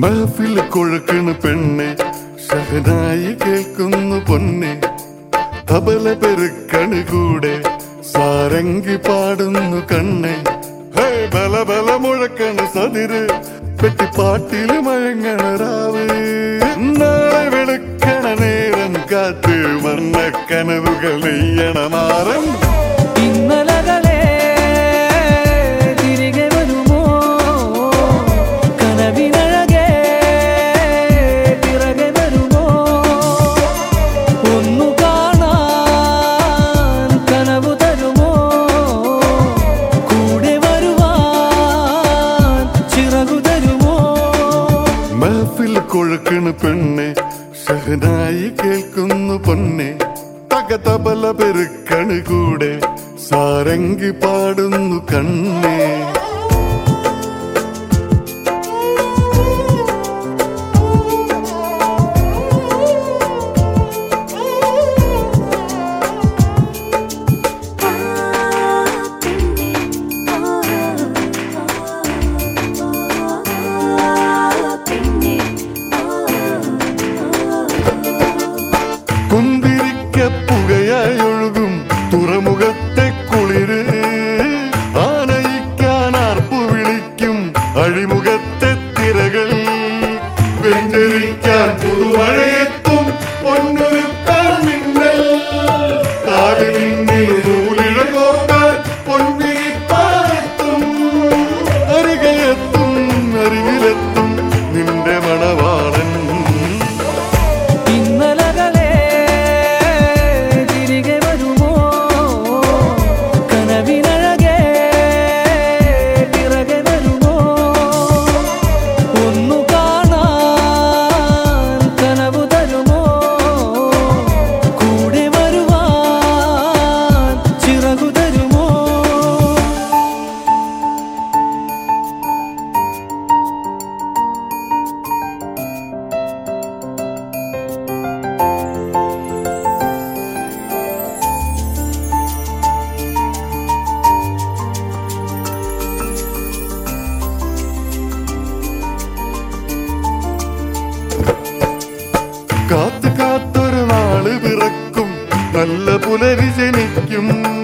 മഹഫിൽ കൊഴുക്കണ് പെണ്ണെ ഷഹനായി കേൾക്കുന്നു പൊന്നെ തബല പെരുക്കണ് കൂടെ സാരംഗി പാടുന്നു കണ്ണെ ഹേ ബല ബല മുഴക്കണ് സതിര് പെട്ടിപ്പാട്ടില് മയങ്ങണ രാവ് നാളെ വെളുക്കണ നേരം കാത്ത് വർണ്ണ കനവുകൾ നെയ്യണ മാറും ഇന്നലകളെ തിരികെ വരുമോ കനവിനഴകെ പിറകെ വരുമോ ഒന്നു കാണാൻ കനവു തരുമോ കൂടെ വരുവാൻ ചിറകു തരുമോ മഹഫിൽ കൊഴുക്കണ് പെണ്ണെ ഷഹനായി കേൾക്കുന്നു പൊന്നെ തക തബല പെരുക്കണ് കൂടെ സാരംഗി പാടുന്നു കണ്ണേ കുന്തിരിക്ക പുകയായി ഒഴുകും തുറമുഖത്തെ കുളിര് ആനയിക്കാൻ ആർപ്പു വിളിക്കും അഴിമുഖത്തെ തിരകൾ വെഞ്ചരിക്കാൻ പുതുമഴയെത്തും പൊന്നൊരുക്കാൻ മിന്നൽ കാലിൽ നൂലിഴ കോർക്കാൻ പൊൻവിരിപ്പാലെത്തും അരികെത്തും അരികിലെത്തും നിന്റെ മണവാളൻ ഇന്നലകളെ തിരികെ വരുമോ കനവിനഴകെ പിറകെ വരുമോ ഒന്നു കാണാൻ കനവു തരുമോ കൂടെ വരുവാൻ ചിറകു തരുമോ കാത്തു കാത്തൊരു നാള് പിറക്കും നല്ല പുലരി ജനിക്കും